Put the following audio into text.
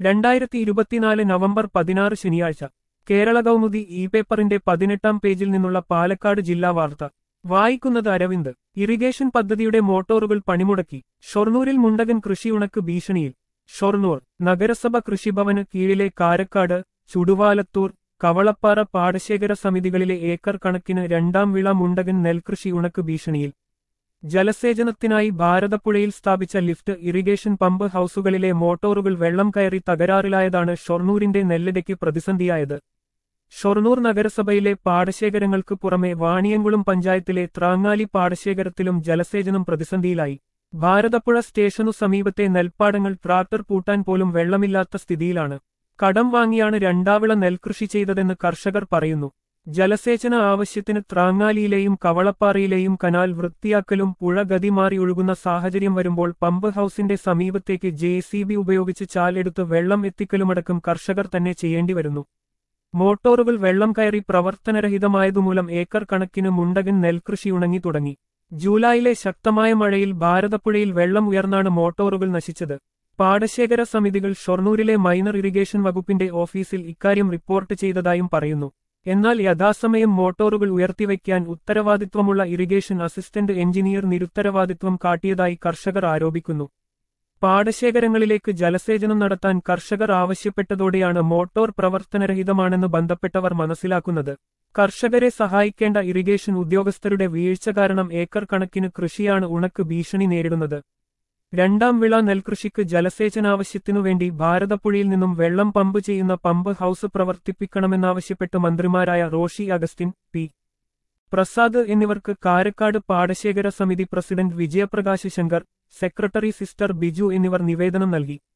രണ്ടായിരത്തി ഇരുപത്തിനാല് നവംബർ പതിനാറ് ശനിയാഴ്ച കേരള കൗമുദി ഇ പേപ്പറിന്റെ പതിനെട്ടാം പേജിൽ നിന്നുള്ള പാലക്കാട് ജില്ലാ വാർത്ത വായിക്കുന്നത് അരവിന്ദ് ഇറിഗേഷൻ പദ്ധതിയുടെ മോട്ടോറുകൾ പണിമുടക്കി ഷൊർണൂരിൽ മുണ്ടകൻ കൃഷിയുണക്ക് ഭീഷണിയിൽ ഷൊർണൂർ നഗരസഭ കൃഷിഭവന് കീഴിലെ കാരക്കാട് ചുടുവാലത്തൂർ കവളപ്പാറ പാടശേഖര സമിതികളിലെ ഏക്കർ കണക്കിന് രണ്ടാം വിള മുണ്ടകൻ നെൽകൃഷി ഉണക്ക് ഭീഷണിയിൽ ജലസേചനത്തിനായി ഭാരതപ്പുഴയിൽ സ്ഥാപിച്ച ലിഫ്റ്റ് ഇറിഗേഷൻ പമ്പ് ഹൌസുകളിലെ മോട്ടോറുകൾ വെള്ളം കയറി തകരാറിലായതാണ് ഷൊർണൂരിന്റെ നെല്ലിടയ്ക്ക് പ്രതിസന്ധിയായത് ഷൊർണൂർ നഗരസഭയിലെ പാടശേഖരങ്ങൾക്ക് പുറമെ വാണിയംകുളം പഞ്ചായത്തിലെ ത്രാങ്ങാലി പാടശേഖരത്തിലും ജലസേചനം പ്രതിസന്ധിയിലായി ഭാരതപ്പുഴ സ്റ്റേഷനു സമീപത്തെ നെൽപ്പാടങ്ങൾ ട്രാക്ടർ പൂട്ടാൻ പോലും വെള്ളമില്ലാത്ത സ്ഥിതിയിലാണ് കടം വാങ്ങിയാണ് രണ്ടാവിള നെൽകൃഷി ചെയ്തതെന്ന് കർഷകർ പറയുന്നു ജലസേചന ആവശ്യത്തിന് ത്രാങ്ങാലിയിലെയും കവളപ്പാറയിലെയും കനാൽ വൃത്തിയാക്കലും പുഴ ഗതി മാറി ഒഴുകുന്ന സാഹചര്യം വരുമ്പോൾ പമ്പ് ഹൌസിന്റെ സമീപത്തേക്ക് ജെ ഉപയോഗിച്ച് ചാലെടുത്ത് വെള്ളം എത്തിക്കലുമടക്കം കർഷകർ തന്നെ ചെയ്യേണ്ടി വരുന്നു മോട്ടോറുകൾ വെള്ളം കയറി പ്രവർത്തനരഹിതമായതുമൂലം ഏക്കർ കണക്കിന് മുണ്ടകൻ നെൽകൃഷി ഉണങ്ങി തുടങ്ങി ജൂലൈയിലെ ശക്തമായ മഴയിൽ ഭാരതപ്പുഴയിൽ വെള്ളം ഉയർന്നാണ് മോട്ടോറുകൾ നശിച്ചത് പാടശേഖര സമിതികൾ ഷൊർണൂരിലെ മൈനർ ഇറിഗേഷൻ വകുപ്പിന്റെ ഓഫീസിൽ ഇക്കാര്യം റിപ്പോർട്ട് ചെയ്തതായും പറയുന്നു എന്നാൽ യഥാസമയം മോട്ടോറുകൾ ഉയർത്തിവയ്ക്കാൻ ഉത്തരവാദിത്വമുള്ള ഇറിഗേഷൻ അസിസ്റ്റന്റ് എഞ്ചിനീയർ നിരുത്തരവാദിത്വം കാട്ടിയതായി കർഷകർ ആരോപിക്കുന്നു പാടശേഖരങ്ങളിലേക്ക് ജലസേചനം നടത്താൻ കർഷകർ ആവശ്യപ്പെട്ടതോടെയാണ് മോട്ടോർ പ്രവർത്തനരഹിതമാണെന്ന് ബന്ധപ്പെട്ടവർ മനസ്സിലാക്കുന്നത് കർഷകരെ സഹായിക്കേണ്ട ഇറിഗേഷൻ ഉദ്യോഗസ്ഥരുടെ വീഴ്ച കാരണം ഏക്കർ കണക്കിന് കൃഷിയാണ് ഉണക്ക് ഭീഷണി നേരിടുന്നത് രണ്ടാം വിള നെൽകൃഷിക്ക് ജലസേചനാവശ്യത്തിനുവേണ്ടി ഭാരതപ്പുഴയിൽ നിന്നും വെള്ളം പമ്പ് ചെയ്യുന്ന പമ്പ് ഹൌസ് പ്രവർത്തിപ്പിക്കണമെന്നാവശ്യപ്പെട്ട് മന്ത്രിമാരായ റോഷി അഗസ്റ്റിൻ പി പ്രസാദ് എന്നിവർക്ക് കാരക്കാട് പാടശേഖര സമിതി president Vijayaprakash Shankar secretary sister Biju എന്നിവർ നിവേദനം നൽകി